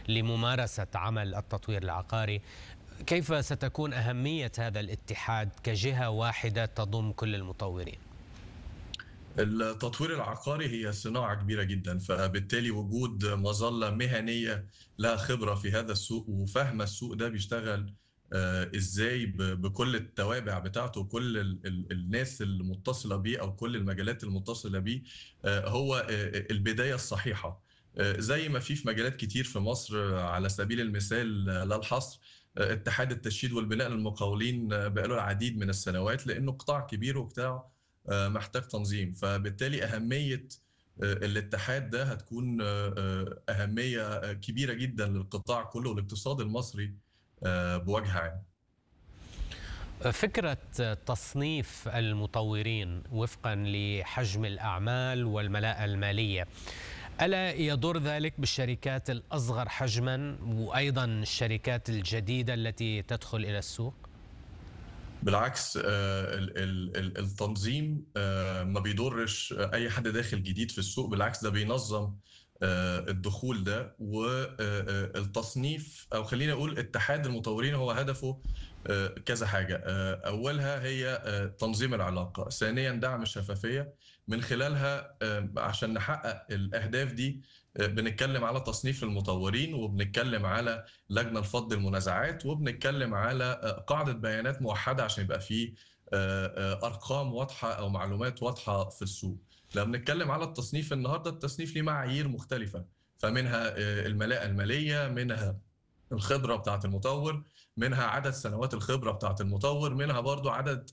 لممارسة عمل التطوير العقاري كيف ستكون أهمية هذا الاتحاد كجهة واحدة تضم كل المطورين؟ التطوير العقاري هي صناعة كبيرة جدا فبالتالي وجود مظلة مهنية لها خبرة في هذا السوق وفاهمة السوق ده بيشتغل آه، ازاي بكل التوابع بتاعته وكل الناس المتصلة بيه او كل المجالات المتصلة بيه آه، هو آه، البداية الصحيحة زي ما في في مجالات كتير في مصر على سبيل المثال لا الحصر اتحاد التشييد والبناء للمقاولين بقاله العديد من السنوات لانه قطاع كبير وقطاع محتاج تنظيم فبالتالي اهميه الاتحاد ده هتكون اهميه كبيره جدا للقطاع كله والاقتصاد المصري بوجه عام فكرة تصنيف المطورين وفقا لحجم الأعمال والملاءة المالية ألا يضر ذلك بالشركات الأصغر حجما وأيضا الشركات الجديدة التي تدخل إلى السوق؟ بالعكس التنظيم ما بيضرش أي حد داخل جديد في السوق بالعكس ده بينظم الدخول ده والتصنيف او خلينا اقول اتحاد المطورين هو هدفه كذا حاجه اولها هي تنظيم العلاقه ثانيا دعم الشفافيه من خلالها عشان نحقق الاهداف دي بنتكلم على تصنيف المطورين وبنتكلم على لجنه لفض المنازعات وبنتكلم على قاعده بيانات موحده عشان يبقى فيه ارقام واضحه او معلومات واضحه في السوق لما بنتكلم على التصنيف النهارده التصنيف ليه معايير مختلفه فمنها الملاءه الماليه منها الخبره بتاعه المطور منها عدد سنوات الخبره بتاعه المطور منها برضو عدد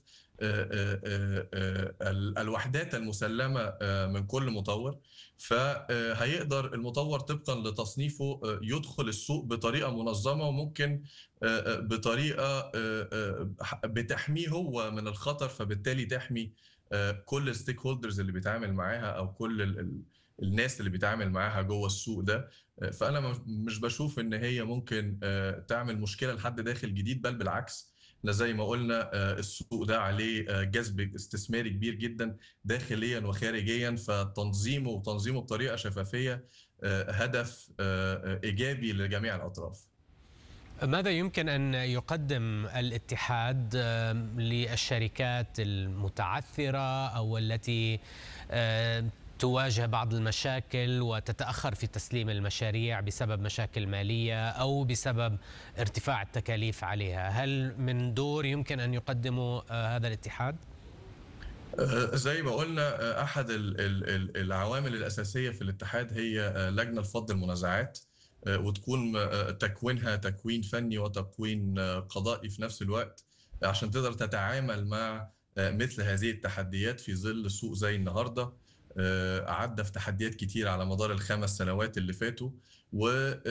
الوحدات المسلمه من كل مطور فهيقدر المطور طبقا لتصنيفه يدخل السوق بطريقه منظمه وممكن بطريقه بتحميه هو من الخطر فبالتالي تحمي كل الستيك هولدرز اللي بيتعامل معاها او كل ال ال الناس اللي بيتعامل معاها جوه السوق ده فانا مش بشوف ان هي ممكن تعمل مشكله لحد داخل جديد بل بالعكس احنا زي ما قلنا السوق ده عليه جذب استثماري كبير جدا داخليا وخارجيا فتنظيمه وتنظيمه بطريقه شفافيه هدف ايجابي لجميع الاطراف ماذا يمكن ان يقدم الاتحاد للشركات المتعثره او التي تواجه بعض المشاكل وتتاخر في تسليم المشاريع بسبب مشاكل ماليه او بسبب ارتفاع التكاليف عليها، هل من دور يمكن ان يقدمه هذا الاتحاد؟ زي ما قلنا احد العوامل الاساسيه في الاتحاد هي لجنه لفض المنازعات وتكون تكوينها تكوين فني وتكوين قضائي في نفس الوقت عشان تقدر تتعامل مع مثل هذه التحديات في ظل سوق زي النهارده عدى في تحديات كتير على مدار الخمس سنوات اللي فاتوا و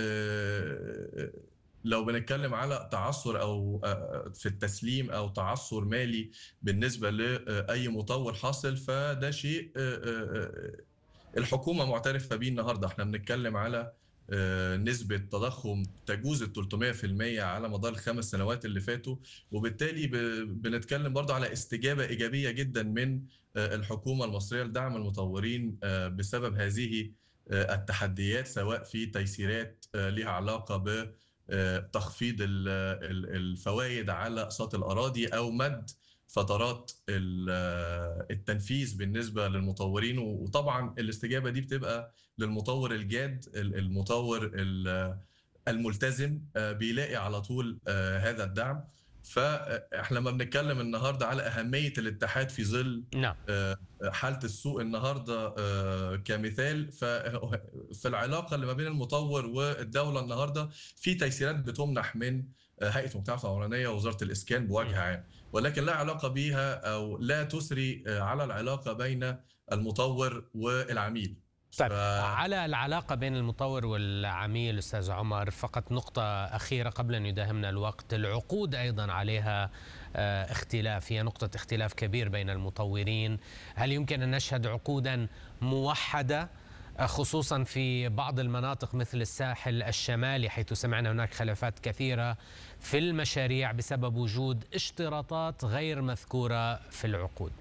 لو بنتكلم على تعثر او في التسليم او تعثر مالي بالنسبه لاي مطور حاصل فده شيء الحكومه معترفه بيه النهارده احنا بنتكلم على نسبة تضخم تجوز ال 300% على مدار الخمس سنوات اللي فاتوا وبالتالي بنتكلم برضه على استجابة إيجابية جدا من الحكومة المصرية لدعم المطورين بسبب هذه التحديات سواء في تيسيرات لها علاقة بتخفيض الفوائد على أقساط الأراضي أو مد فترات التنفيذ بالنسبه للمطورين وطبعا الاستجابه دي بتبقى للمطور الجاد المطور الملتزم بيلاقي على طول هذا الدعم فاحنا لما بنتكلم النهارده على اهميه الاتحاد في ظل نعم. حاله السوق النهارده كمثال في العلاقه اللي ما بين المطور والدوله النهارده في تيسيرات بتمنح من هيئه المجتمعات العمرانيه ووزاره الاسكان بوجه عام ولكن لا علاقه بيها او لا تسري على العلاقه بين المطور والعميل طيب ف... على العلاقه بين المطور والعميل استاذ عمر فقط نقطه اخيره قبل ان يداهمنا الوقت العقود ايضا عليها اختلاف هي نقطه اختلاف كبير بين المطورين هل يمكن ان نشهد عقودا موحده خصوصا في بعض المناطق مثل الساحل الشمالي حيث سمعنا هناك خلافات كثيره في المشاريع بسبب وجود اشتراطات غير مذكوره في العقود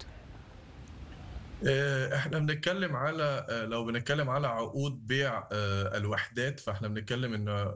احنا بنتكلم على لو بنتكلم على عقود بيع الوحدات فاحنا بنتكلم ان